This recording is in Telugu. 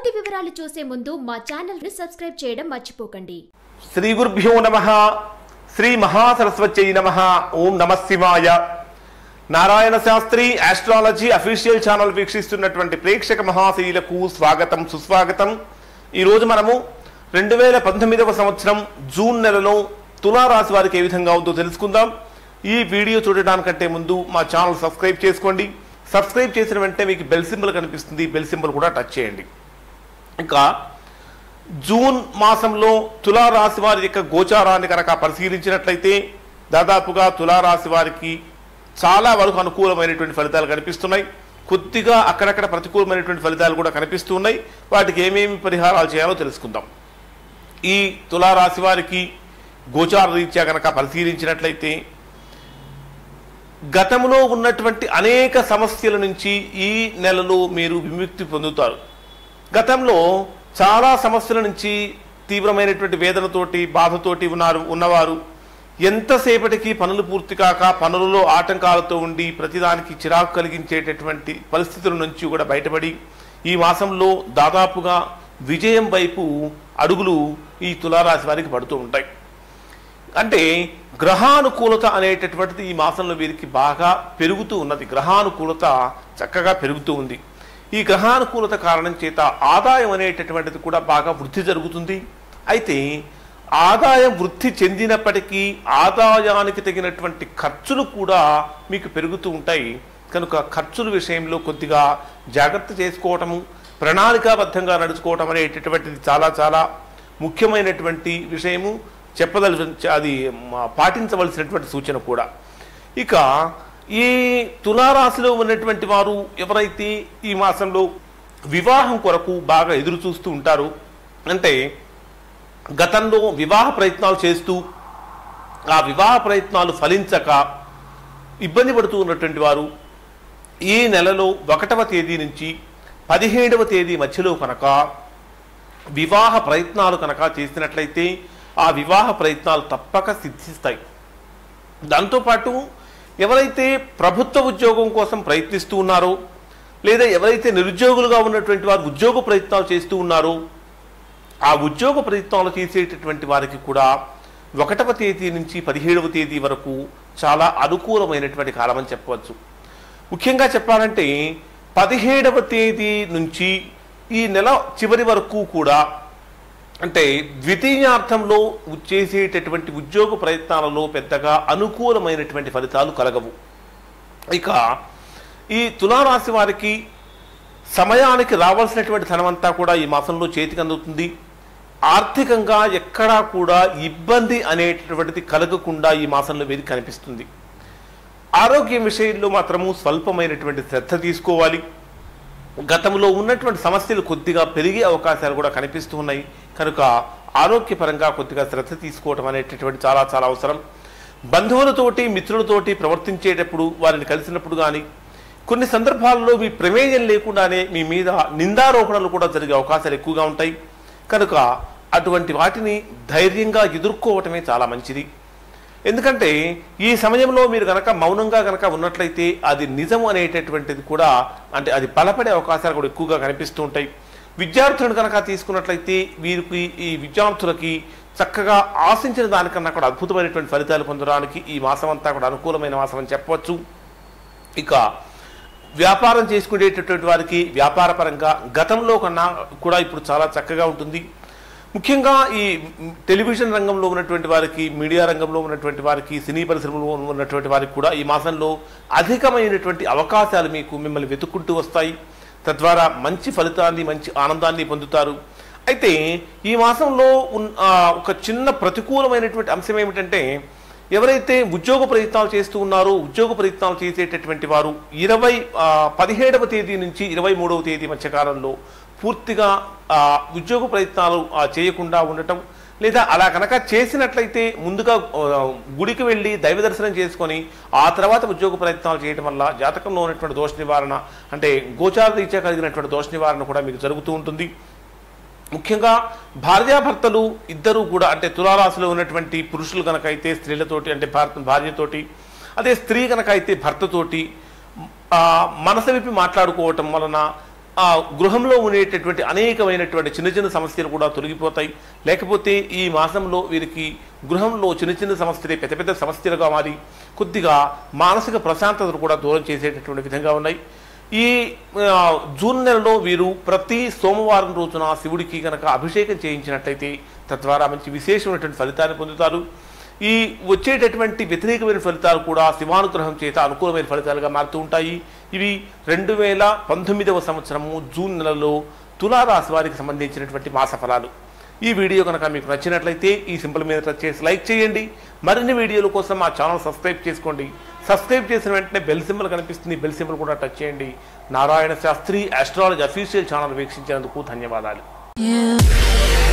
పూర్తి వివరాలు చూసే ముందు మా ఛానల్ ని సబ్స్క్రైబ్ చేయడం మర్చిపోకండి శ్రీ గురుభ్యో నమ శ్రీ మహాసరస్వత్యై నమ ఓం నమ శివాయ Narayana Shastri astrology official channel వీక్షిస్తున్నటువంటి ప్రేక్షక మహాశీలకు స్వాగతం సుస్వాగతం ఈరోజు మనము రెండు వేల పంతొమ్మిదవ సంవత్సరం జూన్ నెలలో తులారాశి వారికి ఏ విధంగా ఉందో తెలుసుకుందాం ఈ వీడియో చూడడానికంటే ముందు మా ఛానల్ సబ్స్క్రైబ్ చేసుకోండి సబ్స్క్రైబ్ చేసిన వెంటనే మీకు బెల్ సింబల్ కనిపిస్తుంది బెల్ సింబల్ కూడా టచ్ చేయండి ఇంకా జూన్ మాసంలో తులారాశి వారి యొక్క గోచారాన్ని కనుక పరిశీలించినట్లయితే దాదాపుగా తులారాశి వారికి చాలా వరకు అనుకూలమైనటువంటి ఫలితాలు కనిపిస్తున్నాయి కొద్దిగా అక్కడక్కడ ప్రతికూలమైనటువంటి ఫలితాలు కూడా కనిపిస్తున్నాయి వాటికి ఏమేమి పరిహారాలు చేయాలో తెలుసుకుందాం ఈ తులారాశి వారికి గోచార రీత్యా కనుక పరిశీలించినట్లయితే గతంలో ఉన్నటువంటి అనేక సమస్యల నుంచి ఈ నెలలో మీరు విముక్తి పొందుతారు గతంలో చాలా సమస్యల నుంచి తీవ్రమైనటువంటి వేదనతోటి బాధతోటి ఉన్నారు ఉన్నవారు ఎంతసేపటికి పనులు పూర్తి కాక పనులలో ఆటంకాలతో ఉండి ప్రతిదానికి చిరాకు కలిగించేటటువంటి పరిస్థితుల నుంచి కూడా బయటపడి ఈ మాసంలో దాదాపుగా విజయం వైపు అడుగులు ఈ తులారాశి వారికి పడుతూ ఉంటాయి అంటే గ్రహానుకూలత అనేటటువంటిది ఈ మాసంలో వీరికి బాగా పెరుగుతూ ఉన్నది గ్రహానుకూలత చక్కగా పెరుగుతూ ఉంది ఈ గ్రహానుకూలత కారణం చేత ఆదాయం అనేటటువంటిది కూడా బాగా వృద్ధి జరుగుతుంది అయితే ఆదాయం వృద్ధి చెందినప్పటికీ ఆదాయానికి తగినటువంటి ఖర్చులు కూడా మీకు పెరుగుతూ ఉంటాయి కనుక ఖర్చుల విషయంలో కొద్దిగా జాగ్రత్త చేసుకోవటము ప్రణాళికాబద్ధంగా నడుచుకోవటం అనేటటువంటిది చాలా చాలా ముఖ్యమైనటువంటి విషయము చెప్పదలసి అది మ- పాటించవలసినటువంటి సూచన కూడా ఇక ఈ తులారాశిలో ఉన్నటువంటి వారు ఎవరైతే ఈ మాసంలో వివాహం కొరకు బాగా ఎదురు చూస్తూ ఉంటారు అంటే గతంలో వివాహ ప్రయత్నాలు చేస్తూ ఆ వివాహ ప్రయత్నాలు ఫలించక ఇబ్బంది పడుతూ ఉన్నటువంటి వారు ఈ నెలలో ఒకటవ తేదీ నుంచి పదిహేడవ తేదీ మధ్యలో కనుక వివాహ ప్రయత్నాలు కనుక చేసినట్లయితే ఆ వివాహ ప్రయత్నాలు తప్పక సిద్ధిస్తాయి దాంతోపాటు ఎవరైతే ప్రభుత్వ ఉద్యోగం కోసం ప్రయత్నిస్తూ ఉన్నారో లేదా ఎవరైతే నిరుద్యోగులుగా ఉన్నటువంటి వారు ఉద్యోగ ప్రయత్నాలు చేస్తూ ఉన్నారో ఆ ఉద్యోగ ప్రయత్నాలు చేసేటటువంటి వారికి కూడా ఒకటవ తేదీ నుంచి పదిహేడవ తేదీ వరకు చాలా అనుకూలమైనటువంటి కాలం అని చెప్పవచ్చు ముఖ్యంగా చెప్పాలంటే పదిహేడవ తేదీ నుంచి ఈ నెల చివరి వరకు కూడా అంటే ద్వితీయార్థంలో చేసేటటువంటి ఉద్యోగ ప్రయత్నాలలో పెద్దగా అనుకూలమైనటువంటి ఫలితాలు కలగవు ఇక ఈ తులారాశి వారికి సమయానికి రావాల్సినటువంటి ధనమంతా కూడా ఈ మాసంలో చేతికి అందుతుంది ఆర్థికంగా ఎక్కడా కూడా ఇబ్బంది అనేటటువంటిది కలగకుండా ఈ మాసంలో వీరికి కనిపిస్తుంది ఆరోగ్యం విషయంలో మాత్రము స్వల్పమైనటువంటి శ్రద్ధ తీసుకోవాలి గతంలో ఉన్నటువంటి సమస్యలు కొద్దిగా పెరిగే అవకాశాలు కూడా కనిపిస్తూ ఉన్నాయి కనుక ఆరోగ్యపరంగా కొద్దిగా శ్రద్ధ తీసుకోవటం అనేటటువంటి చాలా చాలా అవసరం బంధువులతోటి మిత్రులతోటి ప్రవర్తించేటప్పుడు వారిని కలిసినప్పుడు కానీ కొన్ని సందర్భాల్లో మీ ప్రమేయం లేకుండానే మీ మీద నిందారోపణలు కూడా జరిగే అవకాశాలు ఎక్కువగా ఉంటాయి కనుక అటువంటి వాటిని ధైర్యంగా ఎదుర్కోవటమే చాలా మంచిది ఎందుకంటే ఈ సమయంలో మీరు గనక మౌనంగా గనక ఉన్నట్లయితే అది నిజం అనేటటువంటిది కూడా అంటే అది బలపడే అవకాశాలు కూడా ఎక్కువగా కనిపిస్తూ ఉంటాయి విద్యార్థులను కనుక తీసుకున్నట్లయితే వీరికి ఈ విద్యార్థులకి చక్కగా ఆశించిన దానికన్నా కూడా అద్భుతమైనటువంటి ఫలితాలు పొందడానికి ఈ మాసం అంతా కూడా అనుకూలమైన మాసం అని చెప్పవచ్చు ఇక వ్యాపారం చేసుకునేటటువంటి వారికి వ్యాపారపరంగా గతంలో కన్నా కూడా ఇప్పుడు చాలా చక్కగా ఉంటుంది ముఖ్యంగా ఈ టెలివిజన్ రంగంలో ఉన్నటువంటి వారికి మీడియా రంగంలో ఉన్నటువంటి వారికి సినీ పరిశ్రమలో ఉన్నటువంటి వారికి కూడా ఈ మాసంలో అధికమైనటువంటి అవకాశాలు మీకు మిమ్మల్ని వెతుక్కుంటూ వస్తాయి తద్వారా మంచి ఫలితాన్ని మంచి ఆనందాన్ని పొందుతారు అయితే ఈ మాసంలో ఉన్- ఆ, ఒక చిన్న ప్రతికూలమైనటువంటి అంశం ఏమిటంటే ఎవరైతే ఉద్యోగ ప్రయత్నాలు చేస్తూ ఉన్నారో ఉద్యోగ ప్రయత్నాలు చేసేటటువంటి వారు ఇరవై ఆ, పదిహేడవ తేదీ నుంచి ఇరవై మూడవ తేదీ మధ్య కాలంలో పూర్తిగా ఆ, ఉద్యోగ ప్రయత్నాలు ఆ, చేయకుండా ఉండటం లేదా అలా కనుక చేసినట్లయితే ముందుగా ఆ, గుడికి వెళ్ళి దైవ దర్శనం చేసుకొని ఆ తర్వాత ఉద్యోగ ప్రయత్నాలు చేయడం వల్ల జాతకంలో ఉన్నటువంటి దోష నివారణ అంటే గోచార రీత్యా కలిగినటువంటి దోష నివారణ కూడా మీకు జరుగుతూ ఉంటుంది ముఖ్యంగా భార్యాభర్తలు ఇద్దరూ కూడా అంటే తులారాశిలో ఉన్నటువంటి పురుషులు కనుక అయితే స్త్రీలతోటి అంటే భార్య భార్యతోటి అదే స్త్రీ కనుక అయితే భర్తతోటి ఆ, మనసు విప్పి మాట్లాడుకోవటం వలన ఆ గృహంలో ఉండేటటువంటి అనేకమైనటువంటి చిన్న చిన్న సమస్యలు కూడా తొలగిపోతాయి లేకపోతే ఈ మాసంలో వీరికి గృహంలో చిన్న చిన్న సమస్యలే పెద్ద పెద్ద సమస్యలుగా మారి కొద్దిగా మానసిక ప్రశాంతతను కూడా దూరం చేసేటటువంటి విధంగా ఉన్నాయి ఈ ఆ, జూన్ నెలలో వీరు ప్రతి సోమవారం రోజున శివుడికి కనుక అభిషేకం చేయించినట్లయితే తద్వారా మంచి విశేషమైనటువంటి ఫలితాన్ని పొందుతారు ఈ వచ్చేటటువంటి వ్యతిరేకమైన ఫలితాలు కూడా శివానుగ్రహం చేత అనుకూలమైన ఫలితాలుగా మారుతూ ఉంటాయి ఇవి రెండు వేల పంతొమ్మిదవ సంవత్సరము జూన్ నెలలో తులారాశి వారికి సంబంధించినటువంటి మాస ఫలాలు ఈ వీడియో కనుక మీకు నచ్చినట్లయితే ఈ సింపుల్ మీద టచ్ చేసి లైక్ చేయండి మరిన్ని వీడియోల కోసం మా ఛానల్ సబ్స్క్రైబ్ చేసుకోండి సబ్స్క్రైబ్ చేసిన వెంటనే బెల్ సింబల్ కనిపిస్తుంది బెల్ సింబల్ కూడా టచ్ చేయండి Narayana Shastri astrology official channel వీక్షించినందుకు ధన్యవాదాలు You